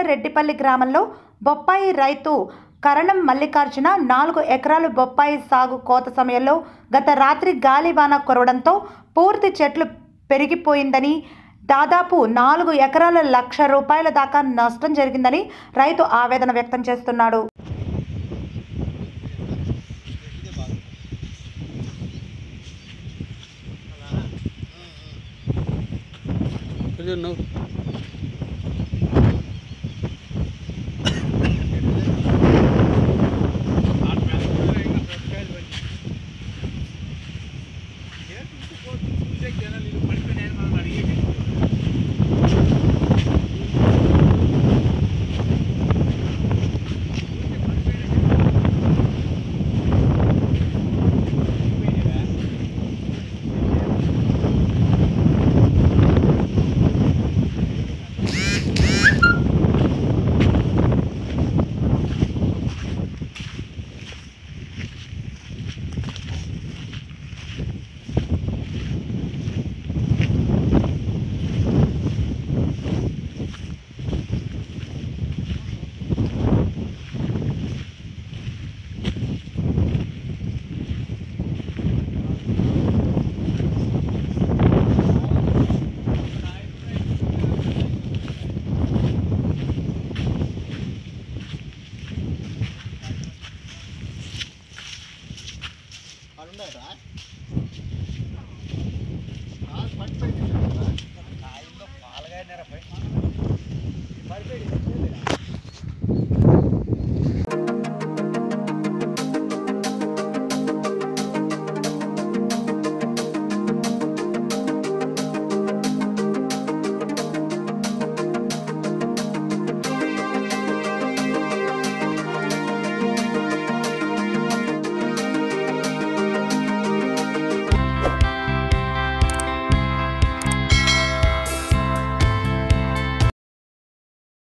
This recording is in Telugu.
రెడ్డిపల్లి గ్రామంలో బొప్పాయి రైతు కరణం మల్లికార్జున నాలుగు ఎకరాలు బొప్పాయి సాగు కోత సమయంలో గత రాత్రి గాలివాన కురవడంతో పూర్తి చెట్లు పెరిగిపోయిందని దాదాపు నాలుగు ఎకరాల లక్ష రూపాయల దాకా నష్టం జరిగిందని రైతు ఆవేదన వ్యక్తం చేస్తున్నాడు కొంచెం నువ్వు